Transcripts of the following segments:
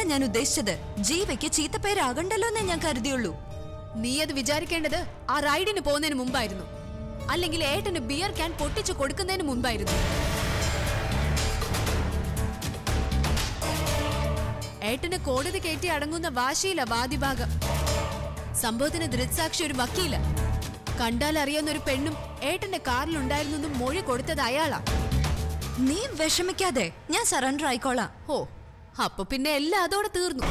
ഞാൻ ഉദ്ദേശിച്ചത് ജീവയ്ക്ക് ചീത്തപ്പേരാകണ്ടല്ലോ എന്നേ ഞാൻ കരുതിയുള്ളൂ നീ അത് വിചാരിക്കേണ്ടത് ആ റൈഡിന് പോകുന്നതിന് മുമ്പായിരുന്നു അല്ലെങ്കിൽ ഏട്ടന് ബിയർ ക്യാൻ പൊട്ടിച്ചു കൊടുക്കുന്നതിന് മുമ്പായിരുന്നു ഏട്ടന് കോടതി കയറ്റി അടങ്ങുന്ന വാശിയില്ല വാദിഭാഗം സംഭവത്തിന് ദൃക്സാക്ഷി ഒരു വക്കീല കണ്ടാൽ അറിയാവുന്ന ഒരു പെണ്ണും ഏട്ടന്റെ കാറിലുണ്ടായിരുന്നു മൊഴി കൊടുത്തത് അയാളാ നീ വിഷമിക്കാതെ ഞാൻ സറണ്ടർ ആയിക്കോളാം ഓ അപ്പൊ പിന്നെ എല്ലാം അതോടെ തീർന്നു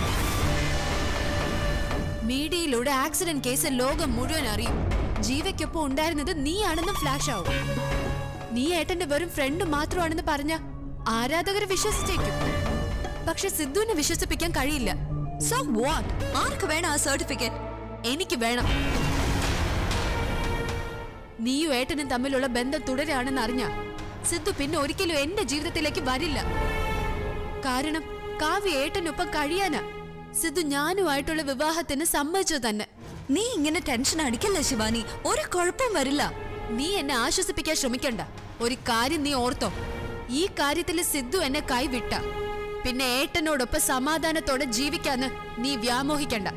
മീഡിയയിലൂടെ ആക്സിഡന്റ് കേസ് ലോകം മുഴുവൻ അറിയും ജീവയ്ക്കൊപ്പം ഉണ്ടായിരുന്നത് നീയാണെന്ന് ഫ്ലാഷ് ആവും നീ ഏട്ടന്റെ വെറും ഫ്രണ്ട് മാത്രമാണെന്ന് പറഞ്ഞ ആരാധകർ വിശ്വസിച്ചേക്കും പക്ഷെ സിദ്ധുവിനെ വിശ്വസിപ്പിക്കാൻ കഴിയില്ല സോ വാട്ട് ആർക്ക് വേണം ആ സർട്ടിഫിക്കറ്റ് എനിക്ക് വേണം നീയും ഏട്ടനും തമ്മിലുള്ള ബന്ധം തുടരുകയാണെന്ന് അറിഞ്ഞ സിദ്ധു പിന്നെ ഒരിക്കലും എന്റെ ജീവിതത്തിലേക്ക് വരില്ല കാരണം കാവ്യ ഏട്ടനൊപ്പം കഴിയാനാ സിദ്ധു ഞാനുമായിട്ടുള്ള വിവാഹത്തിന് സമ്മതിച്ചു തന്നെ നീ ഇങ്ങനെ ടെൻഷൻ അടിക്കല്ല ശിവാനി ഒരു കുഴപ്പം വരില്ല നീ എന്നെ ആശ്വസിപ്പിക്കാൻ ശ്രമിക്കണ്ട ഒരു കാര്യം നീ ഓർത്തോ ഈ കാര്യത്തിൽ സിദ്ധു എന്നെ കൈവിട്ട പിന്നെ ഏട്ടനോടൊപ്പം സമാധാനത്തോടെ ജീവിക്കാന്ന് നീ വ്യാമോഹിക്കണ്ട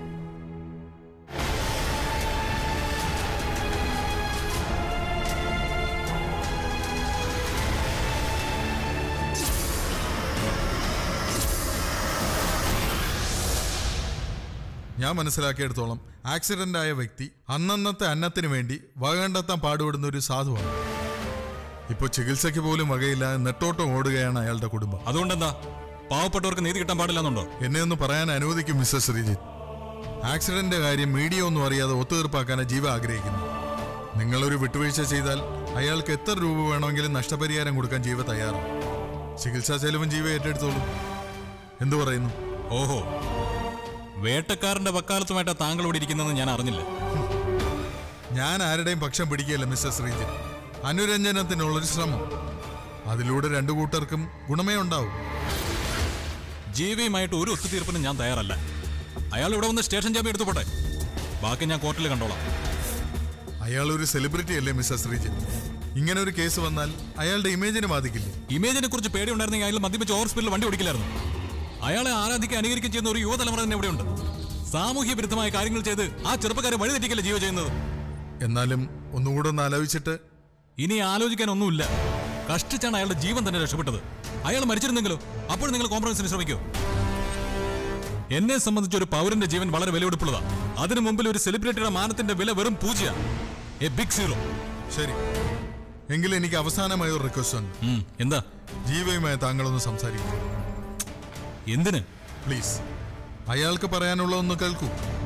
ഞാൻ മനസ്സിലാക്കിയെടുത്തോളം ആക്സിഡന്റ് ആയ വ്യക്തി അന്നന്നത്തെ അന്നത്തിന് വേണ്ടി വക കണ്ടെത്താൻ പാടുപെടുന്ന ഒരു സാധുവാണ് ഇപ്പോൾ ചികിത്സയ്ക്ക് പോലും വകയില്ലാതെ നെട്ടോട്ടം ഓടുകയാണ് അയാളുടെ കുടുംബം അതുകൊണ്ടെന്താ പാവപ്പെട്ടവർക്ക് നീതി കിട്ടാൻ പാടില്ലെന്നുണ്ടോ എന്നെ ഒന്ന് പറയാൻ അനുവദിക്കും മിസ്റ്റർ ശ്രീജിത്ത് ആക്സിഡന്റ് കാര്യം മീഡിയ ഒന്നും അറിയാതെ ഒത്തുതീർപ്പാക്കാനാണ് ജീവ ആഗ്രഹിക്കുന്നു നിങ്ങളൊരു വിട്ടുവീഴ്ച ചെയ്താൽ അയാൾക്ക് എത്ര രൂപ വേണമെങ്കിലും നഷ്ടപരിഹാരം കൊടുക്കാൻ ജീവ തയ്യാറാണ് ചികിത്സാ ചെലവും ജീവ ഏറ്റെടുത്തോളും എന്തു പറയുന്നു ഓഹോ വേട്ടക്കാരന്റെ വക്കാലത്തുമായിട്ടാ താങ്കൾ ഇവിടെ ഇരിക്കുന്നതെന്ന് ഞാൻ അറിഞ്ഞില്ല ഞാൻ ആരുടെയും പക്ഷം പിടിക്കുകയല്ല മിസ്റ്റർ ശ്രീജിത്ത് അനുരഞ്ജനത്തിനുള്ളൊരു ശ്രമം അതിലൂടെ രണ്ടു കൂട്ടർക്കും ഗുണമേ ഉണ്ടാവും ജീവിയുമായിട്ട് ഒരു ഒത്തുതീർപ്പിനും ഞാൻ തയ്യാറല്ല അയാൾ ഇവിടെ വന്ന് സ്റ്റേഷൻ ജാമ്യം എടുത്തു പോട്ടെ ബാക്കി ഞാൻ കോർട്ടിൽ കണ്ടോളാം അയാൾ ഒരു സെലിബ്രിറ്റി അല്ലേ മിസ്റ്റർ ശ്രീജിത്ത് ഇങ്ങനെ ഒരു കേസ് വന്നാൽ അയാളുടെ ഇമേജിനെ ബാധിക്കില്ലേ ഇമേജിനെ കുറിച്ച് പേടിയുണ്ടായിരുന്നെങ്കിൽ അയാൾ മദ്യപിച്ച് ഓവർ സ്പീഡിൽ വണ്ടി ഓടിക്കില്ലായിരുന്നു അയാളെ ആരാധിക്കാൻ അനുകരിക്കുകയും ചെയ്യുന്ന ഒരു യുവതലമുറ തന്നെ ഇവിടെയുണ്ട് സാമൂഹ്യ വിരുദ്ധമായ കാര്യങ്ങൾ ചെയ്ത് ആ ചെറുപ്പക്കാരെ വഴിതെറ്റിക്കല്ലേ ജീവ ചെയ്യുന്നത് എന്നാലും ഒന്നുകൂടെ ഒന്ന് ആലോചിച്ചിട്ട് ഇനി ആലോചിക്കാൻ ഒന്നുമില്ല കഷ്ടിച്ചാണ് അയാളുടെ ജീവൻ തന്നെ രക്ഷപ്പെട്ടത് അയാൾ മരിച്ചിരുന്നെങ്കിലോ അപ്പോൾ നിങ്ങൾ കോംപ്രമൈസിന് ശ്രമിക്കോ എന്നെ സംബന്ധിച്ച് ഒരു പൗരന്റെ ജീവൻ വളരെ വിലയെടുപ്പുള്ളതാ അതിനു മുമ്പിൽ ഒരു സെലിബ്രിറ്റിയുടെ മാനത്തിന്റെ വില വെറും പൂജ്യ എ ബിഗ് സീറോ ശരി എങ്കിൽ എനിക്ക് അവസാനമായ ഒരു റിക്വസ്റ്റ് ഉണ്ട് എന്താ ജീവയുമായി താങ്കളൊന്ന് സംസാരിക്കും എന്തിന് പ്ലീസ് അയാൾക്ക് പറയാനുള്ളതൊന്ന് കേൾക്കൂ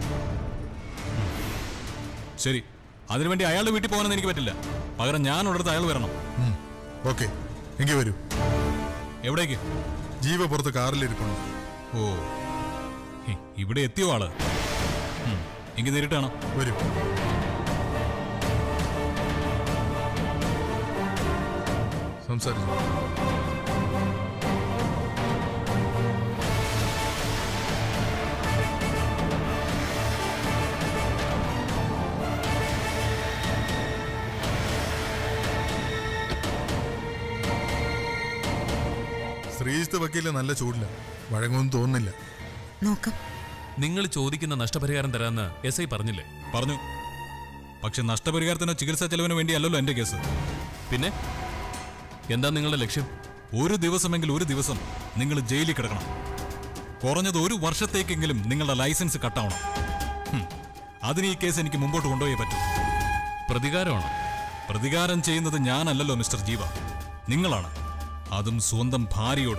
ശരി അതിനുവേണ്ടി അയാളുടെ വീട്ടിൽ പോകാനൊന്നും എനിക്ക് പറ്റില്ല പകരം ഞാൻ ഉള്ളിടത്ത് അയാൾ വരണം ഓക്കെ എങ്കിൽ വരൂ എവിടേക്ക് ജീവ പുറത്ത് കാറിലിരിപ്പുണ്ട് ഓ ഹേ, ഇവിടെ എത്തിയോ ആള് ഉം, എങ്കിൽ നേരിട്ട് കാണാം വരൂ സംസാരിച്ചു ശ്രീജിത്ത് വക്കീല് നല്ല ചൂടില്ല വഴങ്ങുമെന്ന് തോന്നുന്നില്ല നോക്കാം നിങ്ങൾ ചോദിക്കുന്ന നഷ്ടപരിഹാരം തരാമെന്ന് എസ് ഐ പറഞ്ഞില്ലേ പറഞ്ഞു പക്ഷെ നഷ്ടപരിഹാരത്തിനോ ചികിത്സാ ചെലവിനോ വേണ്ടിയല്ലല്ലോ എന്റെ കേസ് പിന്നെ എന്താ നിങ്ങളുടെ ലക്ഷ്യം ഒരു ദിവസമെങ്കിൽ ഒരു ദിവസം നിങ്ങൾ ജയിലിൽ കിടക്കണം കുറഞ്ഞത് ഒരു വർഷത്തേക്കെങ്കിലും നിങ്ങളുടെ ലൈസൻസ് കട്ടാവണം ഹും, അതിന് ഈ കേസ് എനിക്ക് മുമ്പോട്ട് കൊണ്ടുപോയേ പറ്റൂ പ്രതികാരമാണോ പ്രതികാരം ചെയ്യുന്നത് ഞാനല്ലല്ലോ മിസ്റ്റർ ജീവ നിങ്ങളാണ് അതും സ്വന്തം ഭാര്യയോട്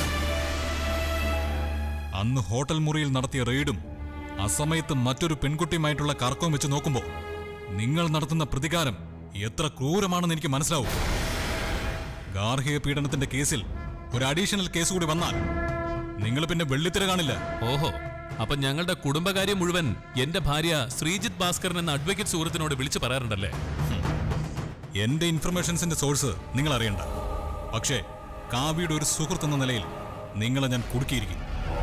അന്ന് ഹോട്ടൽ മുറിയിൽ നടത്തിയ റെയ്ഡും അസമയത്ത് മറ്റൊരു പെൺകുട്ടിയുമായിട്ടുള്ള കറക്കവും വെച്ച് നോക്കുമ്പോൾ നിങ്ങൾ നടത്തുന്ന പ്രതികാരം എത്ര ക്രൂരമാണെന്ന് എനിക്ക് മനസ്സിലാവും ഗാർഹിക പീഡനത്തിന്റെ കേസിൽ ഒരു അഡീഷണൽ കേസ് കൂടി വന്നാൽ നിങ്ങൾ പിന്നെ വെള്ളിത്തിര കാണില്ല ഓഹോ അപ്പൊ ഞങ്ങളുടെ കുടുംബകാര്യം മുഴുവൻ എന്റെ ഭാര്യ ശ്രീജിത്ത് ഭാസ്കരൻ എന്ന അഡ്വക്കേറ്റ് സുഹൃത്തിനോട് വിളിച്ചു പറയാറുണ്ടല്ലേ എന്റെ ഇൻഫർമേഷൻസിന്റെ സോഴ്സ് നിങ്ങൾ അറിയണ്ട പക്ഷേ കാവ്യയുടെ ഒരു സുഹൃത്ത് എന്ന നിലയിൽ നിങ്ങളെ ഞാൻ കുടുക്കിയിരിക്കും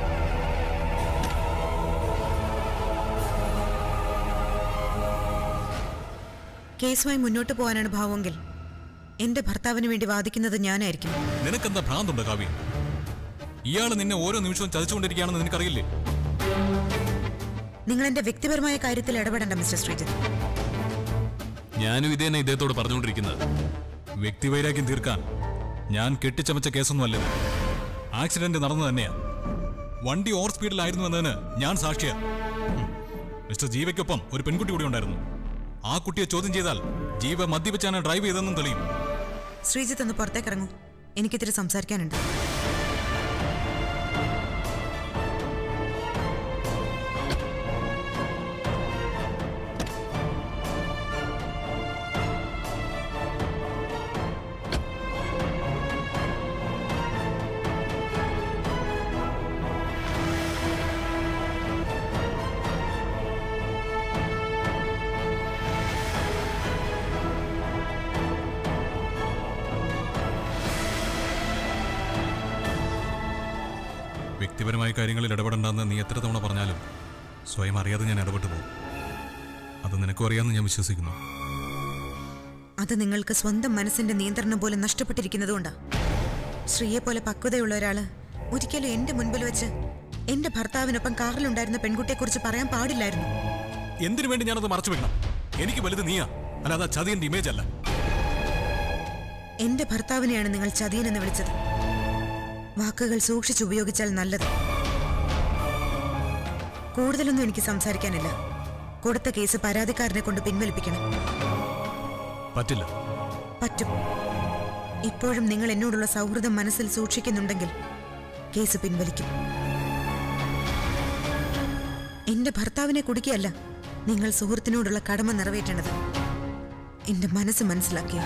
കേസുമായി മുന്നോട്ട് പോകാനാണ് ഭാവമെങ്കിൽ എന്റെ ഭർത്താവിന് വേണ്ടി വാദിക്കുന്നത് ഞാനായിരിക്കും നിനക്കെന്താ ഭ്രാന്തുണ്ട് കാവ്യ ഇയാൾ നിന്നെ ഓരോ നിമിഷവും ചതിച്ചുകൊണ്ടിരിക്കുകയാണെന്ന് നിനക്കറിയില്ലേ നിങ്ങൾ എന്റെ വ്യക്തിപരമായ കാര്യത്തിൽ ഇടപെടണ്ട മിസ്റ്റർ ശ്രീജിത്ത് ഞാനും ഇത് തന്നെ ഇദ്ദേഹത്തോട് പറഞ്ഞുകൊണ്ടിരിക്കുന്നത് വ്യക്തിവൈരാഗ്യം തീർക്കാൻ ഞാൻ കെട്ടിച്ചമച്ച കേസൊന്നും അല്ലത് ആക്സിഡന്റ് നടന്നു തന്നെയാ വണ്ടി ഓവർ സ്പീഡിലായിരുന്നു എന്നതിന് ഞാൻ സാക്ഷിയാ ഉം. മിസ്റ്റർ ജീവയ്ക്കൊപ്പം ഒരു പെൺകുട്ടി കൂടി ഉണ്ടായിരുന്നു ആ കുട്ടിയെ ചോദ്യം ചെയ്താൽ ജീവ മദ്യപിച്ചാണ് ഡ്രൈവ് ചെയ്തതെന്നും തെളിയും ശ്രീജിത്ത് ഒന്ന് പുറത്തേക്ക് ഇറങ്ങൂ എനിക്കിത്തിരി സംസാരിക്കാനുണ്ട് വ്യക്തിപരമായ കാര്യങ്ങളിൽ ഇടപെടണ്ടെന്ന് നീ എത്ര തവണ പറഞ്ഞാലും സ്വയം അറിയാതെ ഞാൻ ഇടപെട്ടു പോകും അത് നിനക്കും അറിയാമെന്ന് ഞാൻ വിശ്വസിക്കുന്നു അത് നിങ്ങൾക്ക് സ്വന്തം മനസ്സിന്റെ നിയന്ത്രണം പോലും നഷ്ടപ്പെട്ടിരിക്കുന്നതുകൊണ്ടാ ശ്രീയെ പോലെ പക്വതയുള്ള ഒരാള് ഒരിക്കലും എന്റെ മുൻപിൽ വെച്ച് എന്റെ ഭർത്താവിനൊപ്പം കാറിലുണ്ടായിരുന്ന പെൺകുട്ടിയെക്കുറിച്ച് പറയാൻ പാടില്ലായിരുന്നു എന്തിനു വേണ്ടി ഞാനത് മറച്ചു വെക്കണം എനിക്ക് വലുത് നീയാ അല്ലാതെ ആ ചതിയന്റെ ഇമേജ് അല്ല എന്റെ ഭർത്താവിനെയാണ് നിങ്ങൾ ചതിയനെന്ന് വിളിച്ചത് വാക്കുകൾ സൂക്ഷിച്ചുപയോഗിച്ചാൽ നല്ലത് കൂടുതലൊന്നും എനിക്ക് സംസാരിക്കാനില്ല കൊടുത്ത കേസ് പരാതിക്കാരനെ കൊണ്ട് പിൻവലിപ്പിക്കണം പറ്റില്ല പറ്റും ഇപ്പോഴും നിങ്ങൾ എന്നോടുള്ള സൗഹൃദം മനസ്സിൽ സൂക്ഷിക്കുന്നുണ്ടെങ്കിൽ കേസ് പിൻവലിക്കും എന്റെ ഭർത്താവിനെ കുടിക്കുകയല്ല നിങ്ങൾ സുഹൃത്തിനോടുള്ള കടമ നിറവേറ്റേണ്ടത് എന്റെ മനസ്സ് മനസ്സിലാക്കിയ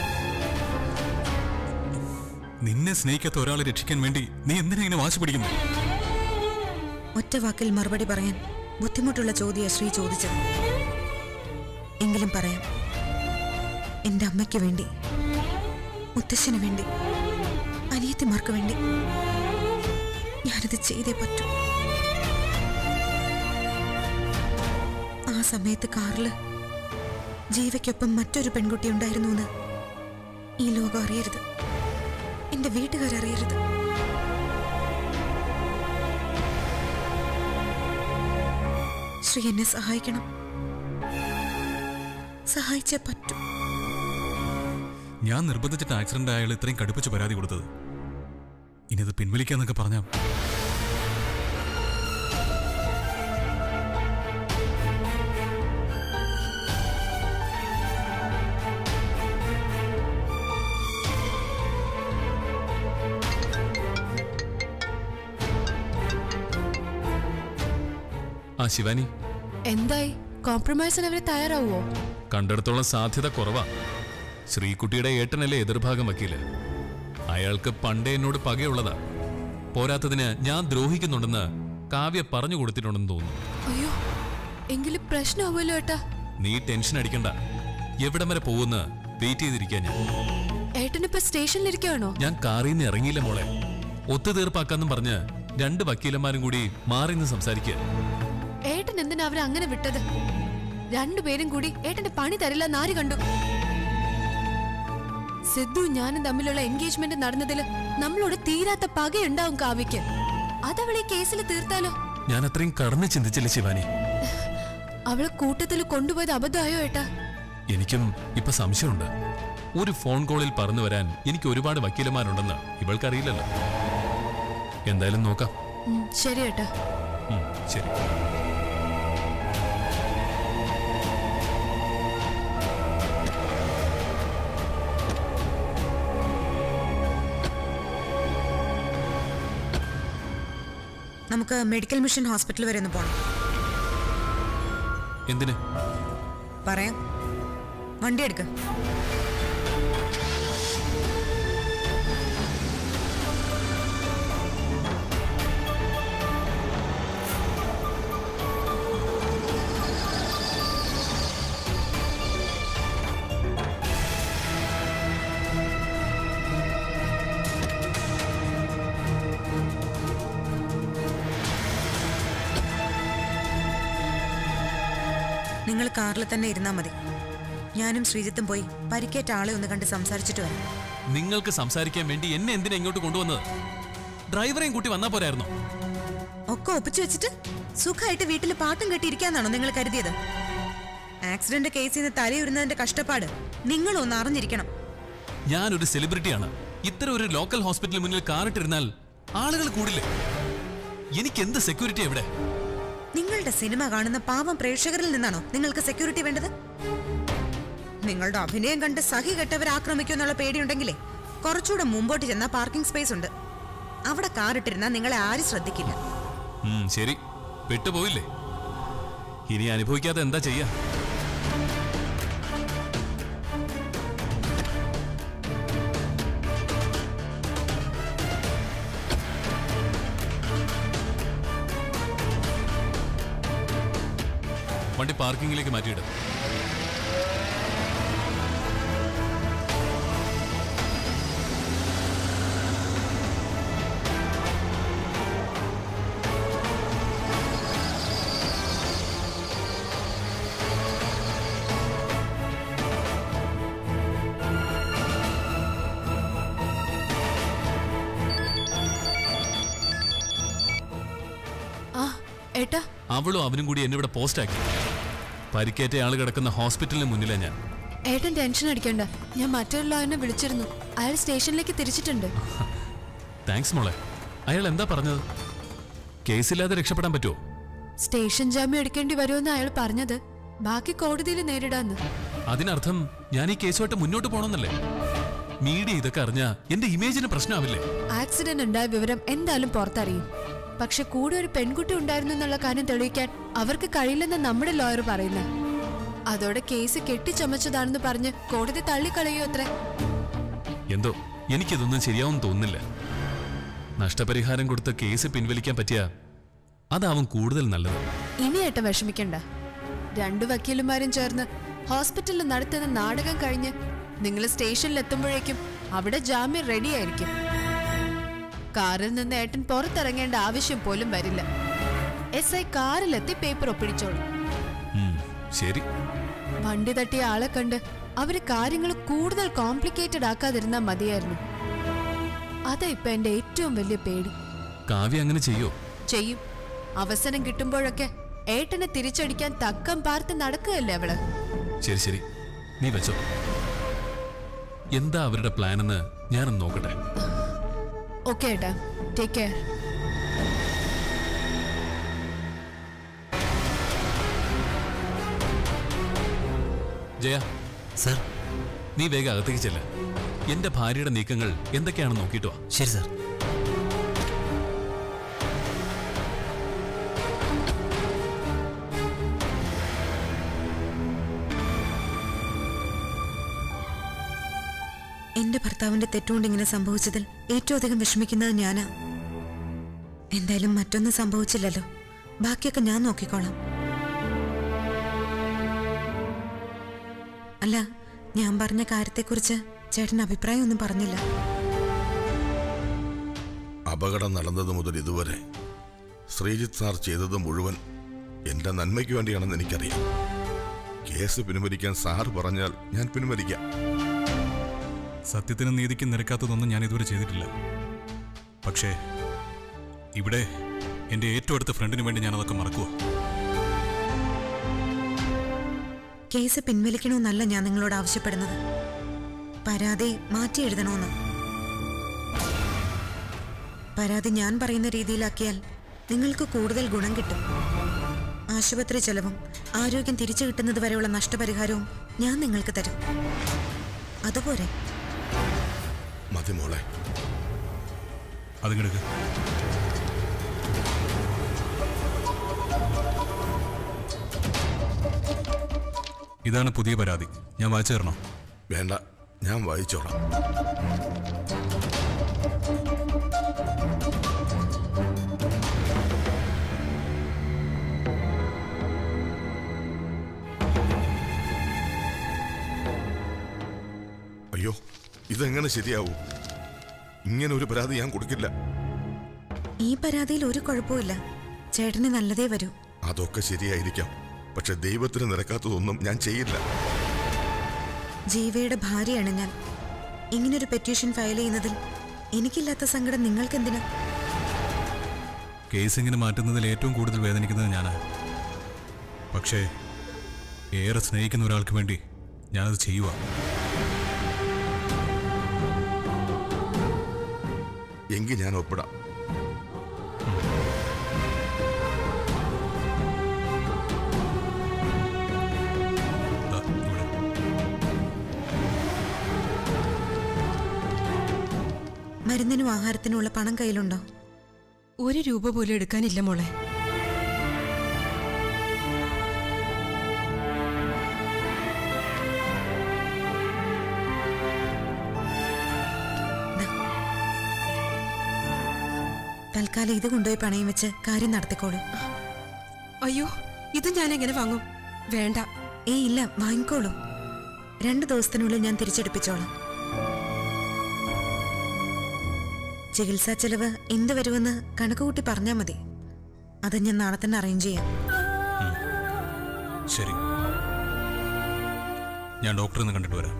നിന്നെ സ്നേഹിക്കാത്ത ഒരാളെ രക്ഷിക്കാൻ വേണ്ടി നീ എന്തിനാ ഇങ്ങനെ വാശി പിടിക്കുന്നു ഒറ്റ വാക്കിൽ മറുപടി പറയാൻ ബുദ്ധിമുട്ടുള്ള ചോദ്യ ശ്രീ ചോദിച്ചത് എങ്കിലും പറയാം എന്റെ അമ്മയ്ക്ക് വേണ്ടി മുത്തശ്ശന് വേണ്ടി അനിയത്തിമാർക്ക് വേണ്ടി ഞാനത് ചെയ്തേ പറ്റൂ ആ സമയത്ത് കാറില് ജീവയ്ക്കൊപ്പം മറ്റൊരു പെൺകുട്ടി ഉണ്ടായിരുന്നു എന്ന് ഈ ലോകം അറിയരുത് എന്റെ വീട്ടുകാരറിയരുത് ശ്രീ എന്നെ സഹായിക്കണം സഹായിച്ചേ പറ്റൂ ഞാൻ നിർബന്ധിച്ചിട്ട് ആക്സിഡന്റ് അയാൾ ഇത്രയും കടുപ്പിച്ച് പരാതി കൊടുത്തത് ഇനി അത് പിൻവലിക്കാന്നൊക്കെ പറഞ്ഞ ആ ശിവാനി എന്തായി കോംപ്രമൈസിന് അവര് തയ്യാറാവോ കണ്ടിടത്തോളം സാധ്യത കുറവാ ശ്രീകുട്ടിയുടെ ഏട്ടനല്ലേ എതിർഭാഗം വക്കീല് അയാൾക്ക് പണ്ടേ എന്നോട് പകയുള്ളതാ പോരാത്തതിന് ഞാൻ ദ്രോഹിക്കുന്നുണ്ടെന്ന് കാവ്യ പറഞ്ഞു കൊടുത്തിട്ടുണ്ടെന്ന് തോന്നുന്നു അയ്യോ എങ്കിലും പ്രശ്നമാവുമല്ലോ ഏട്ടാ നീ ടെൻഷൻ അടിക്കണ്ട എവിടം വരെ പോകുന്ന വെയിറ്റ് ചെയ്തിരിക്കാൻ ഞാൻ ഏട്ടനിപ്പോ സ്റ്റേഷനിലിരിക്കുവാണോ ഞാൻ കാറിൽ നിന്ന് ഇറങ്ങിയില്ല മോളെ ഒത്തുതീർപ്പാക്കാന്നും പറഞ്ഞ് രണ്ട് വക്കീലന്മാരും കൂടി മാറി നിന്ന് സംസാരിക്കുക ഏട്ടൻ എന്തിനാ അവരെ അങ്ങനെ വിട്ടത് രണ്ടുപേരും കൂടി ഏട്ടന്റെ പണി തരില്ല നാര് കണ്ടു സിദ്ധു ഞാനും തമ്മിലുള്ള എൻഗേജ്മെന്റ് നടന്നതില് നമ്മളോട് തീരാത്ത പകയുണ്ടാവും കാവ്യക്ക് അതവളെ കേസിൽ തീർത്താലോ ഞാൻ അത്രയും കടന്ന് ചിന്തിച്ചില്ല ശിവാനി അവളെ കൂട്ടത്തിൽ കൊണ്ടുപോയത് അബദ്ധമായോ ഏട്ടാ എനിക്കും ഇപ്പൊ സംശയമുണ്ട് ഒരു ഫോൺ കോളിൽ പറന്നു വരാൻ എനിക്ക് ഒരുപാട് വക്കീലന്മാരുണ്ടെന്ന് ഇവൾക്കറിയില്ലല്ലോ എന്തായാലും നോക്കാം ഉം, ശരി ഏട്ടാ ഉം, ശരി നമുക്ക് മെഡിക്കൽ മിഷൻ ഹോസ്പിറ്റൽ വരെ ഒന്ന് പോകണം എന്തിന് പറയാം വണ്ടി എടുക്ക നിങ്ങൾ കാറിൽ തന്നെ ഇരുന്നാ മതി ഞാനും ശ്രീജിത്തും പോയി പരിക്കേറ്റ ആളെ ഒന്ന് കണ്ട് സംസാരിച്ചിട്ട് വരാം നിങ്ങൾക്ക് സംസാരിക്കാൻ വേണ്ടി എന്നെ എന്തിനാ ഇങ്ങോട്ട് കൊണ്ടുവന്നത് ഡ്രൈവറെയും കൂട്ടി വന്നാ പോരായിരുന്നോ ഒക്കെ ഒപ്പിച്ചു വെച്ചിട്ട് സുഖമായിട്ട് വീട്ടിൽ പാട്ടും കെട്ടിയിരിക്കാന്നാണോ നിങ്ങൾ കരുതിയത് ആക്സിഡന്റ് കേസിൽ നിന്ന് തലയുരുന്നതിന്റെ കഷ്ടപ്പാട് നിങ്ങളൊന്ന് അറിഞ്ഞിരിക്കണം ഞാനൊരു സെലിബ്രിറ്റിയാണ് ഇത്തരം ഒരു ലോക്കൽ ഹോസ്പിറ്റലിന് മുന്നിൽ കാറിട്ടിരുന്നാൽ ആളുകൾ കൂടില്ലേ എനിക്ക് എന്ത് സെക്യൂരിറ്റി എവിടെ നിങ്ങളുടെ സിനിമ കാണുന്ന പാവം പ്രേക്ഷകരിൽ നിന്നാണോ നിങ്ങൾക്ക് സെക്യൂരിറ്റി വേണ്ടത് നിങ്ങളുടെ അഭിനയം കണ്ട് സഹി കെട്ടവർ ആക്രമിക്കുമെന്നുള്ള പേടിയുണ്ടെങ്കിലേ കുറച്ചുകൂടെ മുമ്പോട്ട് ചെന്ന പാർക്കിംഗ് സ്പേസ് ഉണ്ട് അവിടെ കാറിട്ടിരുന്നാൽ നിങ്ങളെ ആരും ശ്രദ്ധിക്കില്ല ഉം, ശരി പെട്ടുപോയില്ലേ ഇനി അനുഭവിക്കാതെ എന്താ ചെയ്യാ വണ്ടി പാർക്കിങ്ങിലേക്ക് മാറ്റിയിടും ആ ഏട്ടാ അവളും അവനും കൂടി എന്നെ ഇവിടെ പോസ്റ്റാക്കി പരിക്കേറ്റ ആള് കിടക്കുന്ന ഹോസ്പിറ്റലിന് മുന്നിലാണ് ഞാൻ ഏട്ടൻ ടെൻഷൻ അടിക്കണ്ട ഞാൻ മറ്റൊരു ലോയറിനെ വിളിച്ചിരുന്നു അയാൾ സ്റ്റേഷനിലേക്ക് തിരിച്ചിട്ടുണ്ട് താങ്ക്സ് മോളെ അയാൾ എന്താ പറഞ്ഞത് കേസില്ലാതെ രക്ഷപ്പെടാൻ പറ്റുമോ സ്റ്റേഷൻ ജാമ്യം എടുക്കേണ്ടി വരുമെന്ന് അയാൾ പറഞ്ഞത് ബാക്കി കോടതിയിൽ നേരിടാന്ന് അതിനർത്ഥം ഞാൻ ഈ കേസുമായിട്ട് മുന്നോട്ട് പോകണമെന്നല്ലേ മീഡിയ ഇതൊക്കെ അറിഞ്ഞാ എന്റെ ഇമേജിന് പ്രശ്നമാവില്ലേ ആക്സിഡന്റ് ഉണ്ടായ വിവരം എന്തായാലും പുറത്തറിയും പക്ഷെ കൂടെ ഒരു പെൺകുട്ടി ഉണ്ടായിരുന്നു എന്നുള്ള കാര്യം തെളിയിക്കാൻ അവർക്ക് കഴിയില്ലെന്ന് നമ്മുടെ ലോയർ പറയുന്നത് അതോടെ കേസ് കെട്ടിച്ചമച്ചതാണെന്ന് പറഞ്ഞ് കോടതി തള്ളിക്കളയോ അത്രേ എന്തോ എനിക്കിതൊന്നും ശരിയാവും തോന്നുന്നില്ല നഷ്ടപരിഹാരം കൊടുത്ത് കേസ് പിൻവലിക്കാൻ പറ്റിയ അതാവും കൂടുതൽ നല്ലത് ഇനി ഏട്ടൻ വിഷമിക്കണ്ട രണ്ടു വക്കീലുമാരും ചേർന്ന് ഹോസ്പിറ്റലിൽ നടത്തുന്ന നാടകം കഴിഞ്ഞ് നിങ്ങൾ സ്റ്റേഷനിൽ എത്തുമ്പോഴേക്കും അവിടെ ജാമ്യം റെഡിയായിരിക്കും കാറിൽ നിന്ന് ഏട്ടൻ പുറത്തിറങ്ങേണ്ട ആവശ്യം പോലും വരില്ല എസ് ഐ കാറിലെത്തി പേപ്പർ ഒപ്പിടിച്ചോളൂ ഉം, ശരി വണ്ടി തട്ടിയ ആളെ കണ്ട് അവര് കാര്യങ്ങൾ കൂടുതൽ കോംപ്ലിക്കേറ്റഡ് ആക്കാതിരുന്നാ മതിയായിരുന്നു അതാ ഇപ്പൊ എന്റെ ഏറ്റവും വലിയ പേടി കാവ്യ അങ്ങനെ ചെയ്യോ ചെയ്യും അവസരം കിട്ടുമ്പോഴൊക്കെ ഏട്ടനെ തിരിച്ചടിക്കാൻ തക്കം പാർത്ത് നടക്കുകയല്ലേ അവള് ശരി ശരി നീ വെച്ചോ എന്താ അവരുടെ പ്ലാൻ എന്ന് ഞാനൊന്ന് നോക്കട്ടെ ഓക്കെ ഏട്ടാ ടേക്ക് കെയർ ജയ സർ നീ വേഗം അകത്തേക്ക് ചെല്ല എന്റെ ഭാര്യയുടെ നീക്കങ്ങൾ എന്തൊക്കെയാണെന്ന് നോക്കിട്ടോ ശരി സർ എന്റെ ഭർത്താവിന്റെ തെറ്റുകൊണ്ട് ഇങ്ങനെ സംഭവിച്ചതിൽ ഏറ്റവും അധികം വിഷമിക്കുന്നത് ഞാനാ എന്തായാലും മറ്റൊന്നും സംഭവിച്ചില്ലല്ലോ ബാക്കിയൊക്കെ ഞാൻ നോക്കിക്കോളാം അല്ല ഞാൻ പറഞ്ഞ കാര്യത്തെക്കുറിച്ച് ചേട്ടൻ അഭിപ്രായമൊന്നും പറഞ്ഞില്ല അപകടം നടന്നത് മുതൽ ഇതുവരെ ശ്രീജിത്ത് സാർ ചെയ്തത് മുഴുവൻ എന്റെ നന്മയ്ക്ക് വേണ്ടിയാണെന്ന് എനിക്കറിയാം കേസ് പിൻവലിക്കാൻ സാർ പറഞ്ഞാൽ ഞാൻ പിൻവലിക്കാം സത്യത്തിനും നീതിക്കും നിരക്കാത്തതൊന്നും ഞാൻ ഇതുവരെ ചെയ്തിട്ടില്ല പക്ഷേ ഇവിടെ എൻ്റെ ഏറ്റവും അടുത്ത ഫ്രണ്ടിന് വേണ്ടി ഞാൻ അതൊക്കെ മറക്കുവോ കേസ് പിൻവലിക്കണമെന്നല്ല ഞാൻ നിങ്ങളോട് ആവശ്യപ്പെടുന്നത് പരാതി മാറ്റി എഴുതണമെന്ന് പരാതി ഞാൻ പറയുന്ന രീതിയിലാക്കിയാൽ നിങ്ങൾക്ക് കൂടുതൽ ഗുണം കിട്ടും ആശുപത്രി ചെലവും ആരോഗ്യം തിരിച്ചു കിട്ടുന്നത് വരെയുള്ള നഷ്ടപരിഹാരവും ഞാൻ നിങ്ങൾക്ക് തരും അതുപോലെ മതി മോളെ അതിങ്ങെടുക്ക് ഇതാണ് പുതിയ പരാതി ഞാൻ വായിച്ചു തരണോ വേണ്ട ഞാൻ വായിച്ചോളാം അയ്യോ ഇതെങ്ങനെ ശരിയാവൂ ഇങ്ങനെ ഒരു പരാതി ഞാൻ കൊടുക്കില്ല ഈ പരാതിയിൽ ഒരു കുഴപ്പമില്ല ചേട്ടന് നല്ലതേ വരൂ അതൊക്കെ ശരിയായിരിക്കാം പക്ഷെ ദൈവത്തിന് നിരക്കാത്തതൊന്നും ഞാൻ ചെയ്യില്ല ജീവയുടെ ഭാര്യയാണ് ഞാൻ ഇങ്ങനൊരു പെറ്റീഷൻ ഫയൽ ചെയ്യുന്നതിൽ എനിക്കില്ലാത്ത സങ്കടം നിങ്ങൾക്കെന്തിനാ കേസ് ഇങ്ങനെ മാറ്റുന്നതിൽ ഏറ്റവും കൂടുതൽ വേദനിക്കുന്നത് ഞാനാണ് പക്ഷേ ഏറെ സ്നേഹിക്കുന്ന ഒരാൾക്ക് വേണ്ടി ഞാനത് ചെയ്യുക എങ്കിൽ ഞാൻ ഒപ്പിടാം ദാ, ഇവിടെ. മരുന്നിനും ആഹാരത്തിനുമുള്ള പണം കയ്യിലുണ്ടോ ഒരു രൂപ പോലും എടുക്കാനില്ല മോളെ തൽക്കാലം ഇത് കൊണ്ടുപോയി പണയം വെച്ച് കാര്യം നടത്തിക്കോളൂ അയ്യോ ഇത് ഞാൻ എങ്ങനെ വാങ്ങും വേണ്ട ഏയ് ഇല്ല വാങ്ങിക്കോളൂ രണ്ടു ദിവസത്തിനുള്ളിൽ ഞാൻ തിരിച്ചെടുപ്പിച്ചോളാം ചികിത്സാ ചെലവ് എന്ത് വരുമെന്ന് കണക്കുകൂട്ടി പറഞ്ഞാൽ മതി അത് ഞാൻ നാളെ തന്നെ അറേഞ്ച് ചെയ്യാം ശരി ഞാൻ ഡോക്ടറെ ഒന്ന് കണ്ടിട്ട് വരാം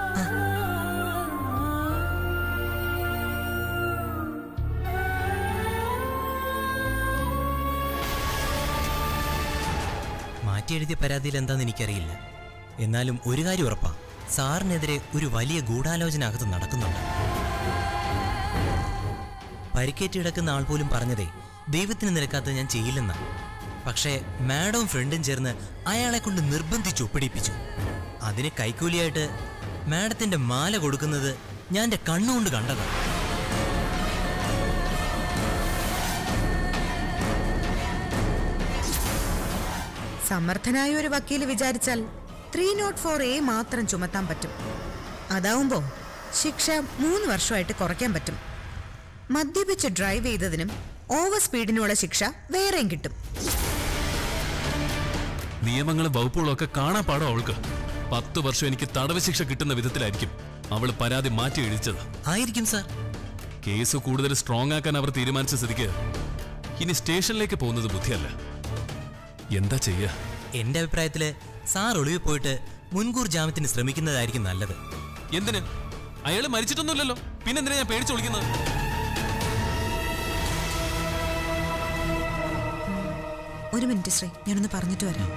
മാറ്റി എഴുതിയ പരാതിയിൽ എന്താന്ന് എനിക്കറിയില്ല എന്നാലും ഒരു കാര്യം ഉറപ്പാ സാറിനെതിരെ ഒരു വലിയ ഗൂഢാലോചന അകത്ത് നടക്കുന്നുണ്ട് പരിക്കേറ്റ് കിടക്കുന്ന ആൾ പോലും പറഞ്ഞതേ ദൈവത്തിന് നിരക്കാത്തത് ഞാൻ ചെയ്യില്ലെന്നാ പക്ഷേ മാഡവും ഫ്രണ്ടും ചേർന്ന് അയാളെ കൊണ്ട് നിർബന്ധിച്ച് ഒപ്പിടിപ്പിച്ചു അതിന് കൈക്കൂലിയായിട്ട് മാഡത്തിന്റെ മാല കൊടുക്കുന്നത് ഞാൻ എൻ്റെ കണ്ണുകൊണ്ട് കണ്ടതാണ് സമർത്ഥനായ ഒരു വക്കീൽ വിചാരിച്ചാൽ ത്രീ നോട്ട് ഫോർ എ മാത്രം ചുമത്താൻ പറ്റും അതാവുമ്പോ ശിക്ഷ മൂന്ന് വർഷമായിട്ട് കുറയ്ക്കാൻ പറ്റും മദ്യപിച്ച് ഡ്രൈവ് ചെയ്തതിനും ഓവർ സ്പീഡിനുള്ള ശിക്ഷ വേറെയും കിട്ടും നിയമങ്ങളും വകുപ്പുകളും ഒക്കെ കാണാൻ പാടോ അവൾക്ക് പത്ത് വർഷം എനിക്ക് തടവ് ശിക്ഷ കിട്ടുന്ന വിധത്തിലായിരിക്കും അവൾ പരാതി മാറ്റി എഴുതിച്ചത് ആയിരിക്കും സാർ കേസ് കൂടുതൽ സ്ട്രോങ് ആക്കാൻ അവർ തീരുമാനിച്ച സ്ഥിതിക്ക് ഇനി സ്റ്റേഷനിലേക്ക് പോകുന്നത് ബുദ്ധിയല്ല എന്താ ചെയ്യാ എന്റെ അഭിപ്രായത്തില് സാർ ഒളിവിൽ പോയിട്ട് മുൻകൂർ ജാമ്യത്തിന് ശ്രമിക്കുന്നതായിരിക്കും നല്ലത് എന്തിന് അയാൾ മരിച്ചിട്ടൊന്നുമില്ലല്ലോ പിന്നെന്തിനാ ഞാൻ പേടിച്ചു വിളിക്കുന്നത് ഒരു മിനിറ്റ് ശ്രീ ഞാനൊന്ന് പറഞ്ഞിട്ട് വരാം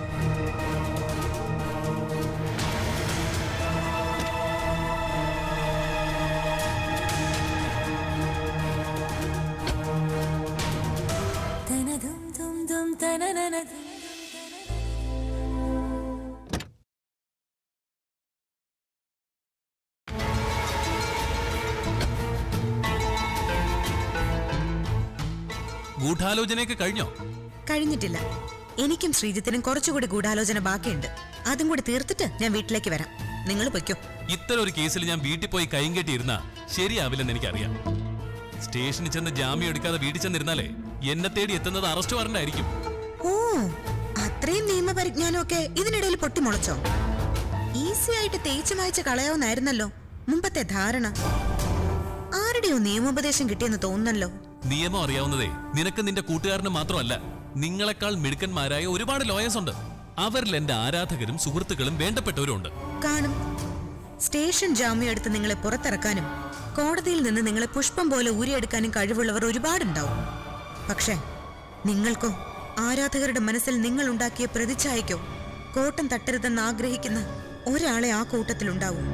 ഗൂഢാലോചനയൊക്കെ കഴിഞ്ഞോ കഴിഞ്ഞിട്ടില്ല എനിക്കും ശ്രീജിത്തിനും കുറച്ചുകൂടി ഗൂഢാലോചന ബാക്കിയുണ്ട് അതും കൂടി തീർത്തിട്ട് ഞാൻ വീട്ടിലേക്ക് വരാം നിങ്ങൾ പൊയ്ക്കോ ഇത്തരം ഒരു കേസിൽ ഞാൻ വീട്ടിൽ പോയി കൈയും കെട്ടിയിരുന്ന ശരിയാവില്ലെന്ന് എനിക്കറിയാം സ്റ്റേഷനിൽ ചെന്ന് ജാമ്യം എടുക്കാതെ വീട്ടിൽ ചെന്നിരുന്നാലേ എന്നെ തേടി എത്തുന്നത് അറസ്റ്റ് വാറണ്ടായിരിക്കും ഓ അത്രയും നിയമപരിജ്ഞാനമൊക്കെ ഇതിനിടയിൽ പൊട്ടിമുളച്ചോ ഈസി ആയിട്ട് തേച്ചു മായ്ച്ച് കളയാവുന്നായിരുന്നല്ലോ മുമ്പത്തെ ധാരണ ആരുടെയോ നിയമോപദേശം കിട്ടിയെന്ന് തോന്നുന്നല്ലോ നിയമം അറിയാവുന്നതേ നിനക്ക് നിന്റെ കൂട്ടുകാരന് മാത്രമല്ല നിങ്ങളെക്കാൾ മിടുക്കന്മാരായ ഒരുപാട് ലോയേഴ്സ് ഉണ്ട് അവരിൽ എന്റെ ആരാധകരും സുഹൃത്തുക്കളും വേണ്ടപ്പെട്ടവരും ഉണ്ട് കാണും സ്റ്റേഷൻ ജാമ്യം എടുത്ത് നിങ്ങളെ പുറത്തിറക്കാനും കോടതിയിൽ നിന്ന് നിങ്ങളെ പുഷ്പം പോലെ ഊരിയെടുക്കാനും കഴിവുള്ളവർ ഒരുപാടുണ്ടാവും പക്ഷേ നിങ്ങൾക്കോ ആരാധകരുടെ മനസ്സിൽ നിങ്ങൾ ഉണ്ടാക്കിയ പ്രതിച്ഛായക്കോ കോട്ടം തട്ടരുതെന്ന് ആഗ്രഹിക്കുന്ന ഒരാളെ ആ കൂട്ടത്തിലുണ്ടാവും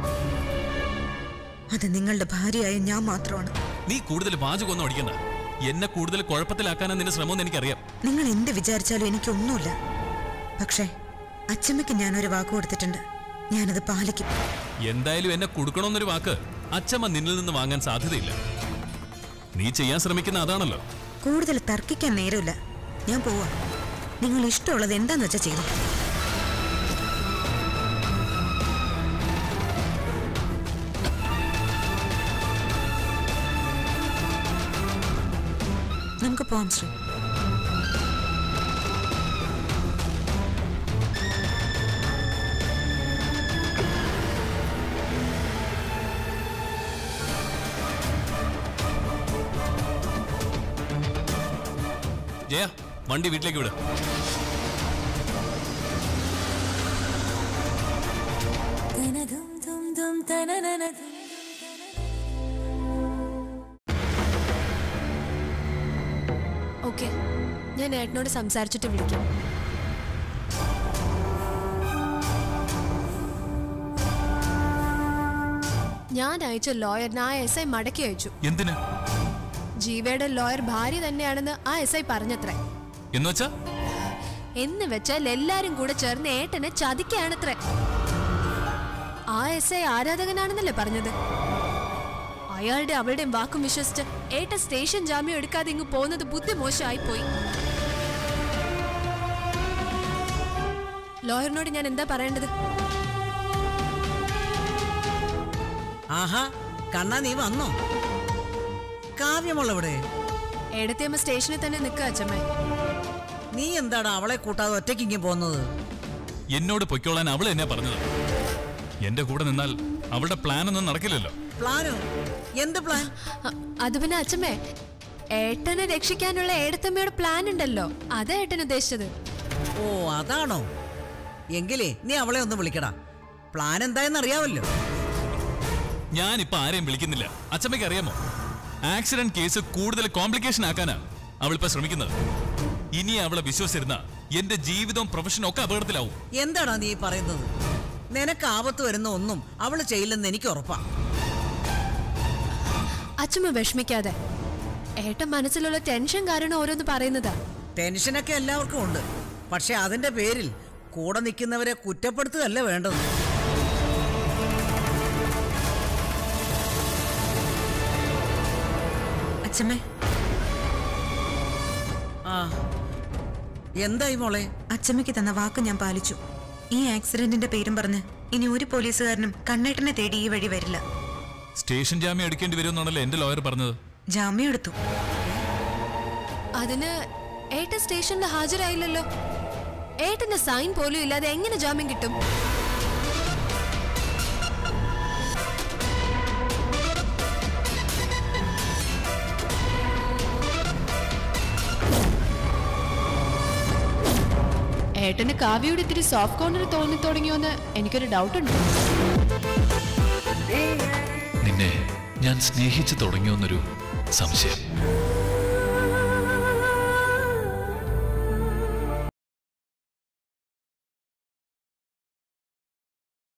അത് നിങ്ങളുടെ ഭാര്യയായ ഞാൻ മാത്രമാണ് നീ കൂടുതൽ വാചകമൊന്നും അടിക്കണ്ട എന്നെ കൂടുതൽ കുഴപ്പത്തിലാക്കാനാണ് നിന്റെ ശ്രമം എനിക്കറിയാം നിങ്ങൾ എന്ത് വിചാരിച്ചാലും എനിക്കൊന്നുമില്ല പക്ഷേ അച്ചമ്മയ്ക്ക് ഞാനൊരു വാക്ക് കൊടുത്തിട്ടുണ്ട് ഞാനത് പാലിക്കും എന്തായാലും എന്നെ കൊടുക്കണമെന്നൊരു വാക്ക് അച്ഛമ്മ നിന്നിൽ നിന്ന് വാങ്ങാൻ സാധ്യതയില്ല നീ ചെയ്യാൻ ശ്രമിക്കുന്ന അതാണല്ലോ കൂടുതൽ തർക്കിക്കാൻ നേരമില്ല ഞാൻ പോവാ നിങ്ങൾ ഇഷ്ടമുള്ളത് എന്താന്ന് വെച്ചാൽ ചെയ്തു നമുക്ക് പോവാം ശ്രീ ജയ വണ്ടി വീട്ടിലേക്ക് വിട് ഓക്കെ ഞാൻ ഏട്ടനോട് സംസാരിച്ചിട്ട് വിളിക്കാം ഞാൻ അയച്ച ലോയറിന് ആ എസ് ഐ മടക്കി അയച്ചു എന്തിന് ജീവയുടെ ലോയർ ഭാര്യ തന്നെയാണെന്ന് ആ എസ് ഐ പറഞ്ഞത്രേ എന്നുവെച്ചാ എന്ന് വെച്ചാൽ എല്ലാരും കൂടെ ചേർന്ന് ഏട്ടനെ ചതിക്കാണത്രേ ആ എസ് ഐ ആരാധകനാണെന്നല്ലേ പറഞ്ഞത് അയാളുടെ അവളുടെയും വാക്കും വിശ്വസിച്ച് ഏട്ടൻ സ്റ്റേഷൻ ജാമ്യം എടുക്കാതെ ഇങ്ങ് പോകുന്നത് ബുദ്ധി മോശമായി പോയി ലോയറിനോട് ഞാൻ എന്താ പറയേണ്ടത് ആഹാ കണ്ണാ നീ വന്നോ കാവ്യമുള്ളവിടെ ഏടത്തിയമ്മ സ്റ്റേഷനിൽ തന്നെ നിൽക്കുക അച്ഛമ്മേ നീ എന്താടാ അവളെ കൂട്ടാതെ ഒറ്റയ്ക്ക് ഇങ്ങനെ പോകുന്നത് എന്നോട് പൊയ്ക്കോളാൻ അവൾ എന്നെ പറഞ്ഞത് എന്റെ കൂടെ നിന്നാൽ അവളുടെ പ്ലാൻ ഒന്നും നടക്കില്ലല്ലോ പ്ലാനോ എന്ത് പ്ലാൻ അ- അത് പിന്നെ അച്ഛമ്മേ ഏട്ടനെ രക്ഷിക്കാനുള്ള ഏടത്തമ്മയുടെ പ്ലാൻ ഉണ്ടല്ലോ അതാ ഏട്ടൻ ഉദ്ദേശിച്ചത് ഓ അതാണോ എങ്കിലേ നീ അവളെ ഒന്ന് വിളിക്കടാ പ്ലാൻ എന്തായെന്ന് അറിയാമല്ലോ ഞാനിപ്പോ ആരെയും വിളിക്കുന്നില്ല അച്ഛമ്മയ്ക്ക് അറിയാമോ ആക്സിഡന്റ് കേസ് കൂടുതൽ കോംപ്ലിക്കേഷൻ ആക്കാനാ അവളിപ്പോ ശ്രമിക്കുന്നത് ഇനി അവളെ വിശ്വസിച്ചിരുന്ന എന്റെ ജീവിതവും പ്രൊഫഷനും ഒക്കെ അപകടത്തിലാവും എന്താടാ നീ പറയുന്നത് നിനക്ക് ആപത്ത് വരുന്ന ഒന്നും അവള് ചെയ്യില്ലെന്ന് എനിക്ക് ഉറപ്പാ അച്ഛമ്മ വിഷമിക്കാതെ ഏട്ടൻ മനസ്സിലുള്ള ടെൻഷൻ കാരണം ഓരോന്ന് പറയുന്നതാ ടെൻഷനൊക്കെ എല്ലാവർക്കും ഉണ്ട് പക്ഷെ അതിന്റെ പേരിൽ കൂടെ നിൽക്കുന്നവരെ കുറ്റപ്പെടുത്തുകയല്ല വേണ്ടത് അച്ഛമ്മേ ആ എന്തായി മോളെ അച്ഛമ്മയ്ക്ക് തന്ന വാക്ക് ഞാൻ പാലിച്ചു ഈ ആക്സിഡന്റിന്റെ പേരും പറഞ്ഞ് ഇനി ഒരു പോലീസുകാരനും കണ്ണേട്ടനെ തേടി ഈ വഴി വരില്ല സ്റ്റേഷൻ ജാമ്യം എടുക്കേണ്ടി വരുമെന്നാണല്ലോ എന്റെ ലോയർ പറഞ്ഞത് ജാമ്യം എടുത്തു അതിന് ഏട്ടൻ സ്റ്റേഷനിൽ ഹാജരായില്ലല്ലോ ഏട്ടന്റെ സൈൻ പോലും ഇല്ലാതെ എങ്ങനെ ജാമ്യം കിട്ടും ഏട്ടന് കാവ്യയുടെ ഇത്തിരി സോഫ്റ്റ് കോർണർ തോന്നി തുടങ്ങിയോന്ന് എനിക്കൊരു ഡൗട്ട് ഉണ്ട് നിന്നെ ഞാൻ സ്നേഹിച്ചു തുടങ്ങിയോന്നൊരു സംശയം